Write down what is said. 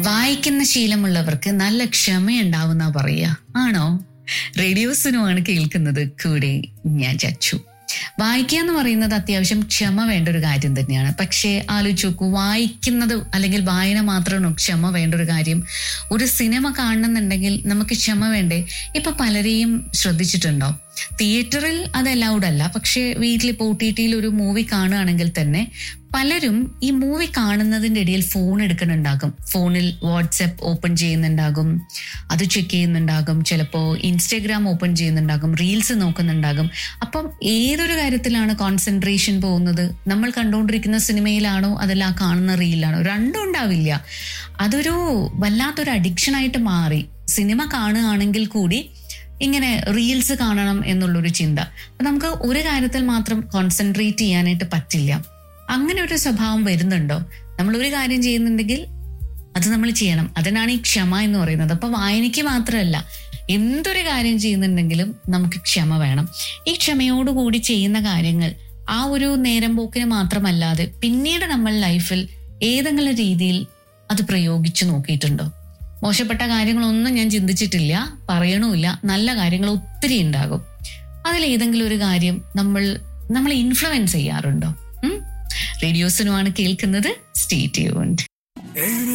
വായിക്കുന്ന ശീലമുള്ളവർക്ക് നല്ല ക്ഷമയുണ്ടാവുന്ന പറയാ ആണോ റേഡിയോസിനുമാണ് കേൾക്കുന്നത് കൂടെ ഞാൻ ചച്ചു വായിക്കുക എന്ന് പറയുന്നത് അത്യാവശ്യം ക്ഷമ വേണ്ട ഒരു കാര്യം തന്നെയാണ് പക്ഷേ ആലോചിച്ച് നോക്കൂ വായിക്കുന്നത് അല്ലെങ്കിൽ വായന മാത്രമാണോ ക്ഷമ വേണ്ട ഒരു കാര്യം ഒരു സിനിമ കാണണമെന്നുണ്ടെങ്കിൽ നമുക്ക് ക്ഷമ വേണ്ടേ ഇപ്പൊ പലരെയും ശ്രദ്ധിച്ചിട്ടുണ്ടോ തിയേറ്ററിൽ അത് അലൗഡ് അല്ല പക്ഷേ വീട്ടിൽ ഇപ്പോൾ ഒ ടി ടിയിൽ ഒരു മൂവി കാണുകയാണെങ്കിൽ തന്നെ പലരും ഈ മൂവി കാണുന്നതിൻ്റെ ഇടയിൽ ഫോൺ എടുക്കുന്നുണ്ടാകും ഫോണിൽ വാട്സപ്പ് ഓപ്പൺ ചെയ്യുന്നുണ്ടാകും അത് ചെക്ക് ചെയ്യുന്നുണ്ടാകും ചിലപ്പോൾ ഇൻസ്റ്റഗ്രാം ഓപ്പൺ ചെയ്യുന്നുണ്ടാകും റീൽസ് നോക്കുന്നുണ്ടാകും അപ്പം ഏതൊരു കാര്യത്തിലാണ് കോൺസെൻട്രേഷൻ പോകുന്നത് നമ്മൾ കണ്ടുകൊണ്ടിരിക്കുന്ന സിനിമയിലാണോ അതല്ല ആ കാണുന്ന റീലാണോ രണ്ടും ഉണ്ടാവില്ല അതൊരു വല്ലാത്തൊരു അഡിക്ഷനായിട്ട് മാറി സിനിമ കാണുകയാണെങ്കിൽ കൂടി ഇങ്ങനെ റീൽസ് കാണണം എന്നുള്ളൊരു ചിന്ത അപ്പൊ നമുക്ക് ഒരു കാര്യത്തിൽ മാത്രം കോൺസെൻട്രേറ്റ് ചെയ്യാനായിട്ട് പറ്റില്ല അങ്ങനെ ഒരു സ്വഭാവം വരുന്നുണ്ടോ നമ്മൾ ഒരു കാര്യം ചെയ്യുന്നുണ്ടെങ്കിൽ അത് നമ്മൾ ചെയ്യണം അതിനാണ് ഈ ക്ഷമ എന്ന് പറയുന്നത് അപ്പൊ വായനയ്ക്ക് മാത്രമല്ല എന്തൊരു കാര്യം ചെയ്യുന്നുണ്ടെങ്കിലും നമുക്ക് ക്ഷമ വേണം ഈ ക്ഷമയോടുകൂടി ചെയ്യുന്ന കാര്യങ്ങൾ ആ ഒരു നേരം പോക്കിന് മാത്രമല്ലാതെ പിന്നീട് നമ്മൾ ലൈഫിൽ ഏതെങ്കിലും രീതിയിൽ അത് പ്രയോഗിച്ചു നോക്കിയിട്ടുണ്ടോ മോശപ്പെട്ട കാര്യങ്ങളൊന്നും ഞാൻ ചിന്തിച്ചിട്ടില്ല പറയണമില്ല നല്ല കാര്യങ്ങൾ ഒത്തിരി ഉണ്ടാകും അതിൽ ഏതെങ്കിലും ഒരു കാര്യം നമ്മൾ നമ്മൾ ഇൻഫ്ലുവൻസ് ചെയ്യാറുണ്ടോ റേഡിയോസിനുമാണ് കേൾക്കുന്നത് സ്റ്റേ ട്യൂൺഡ്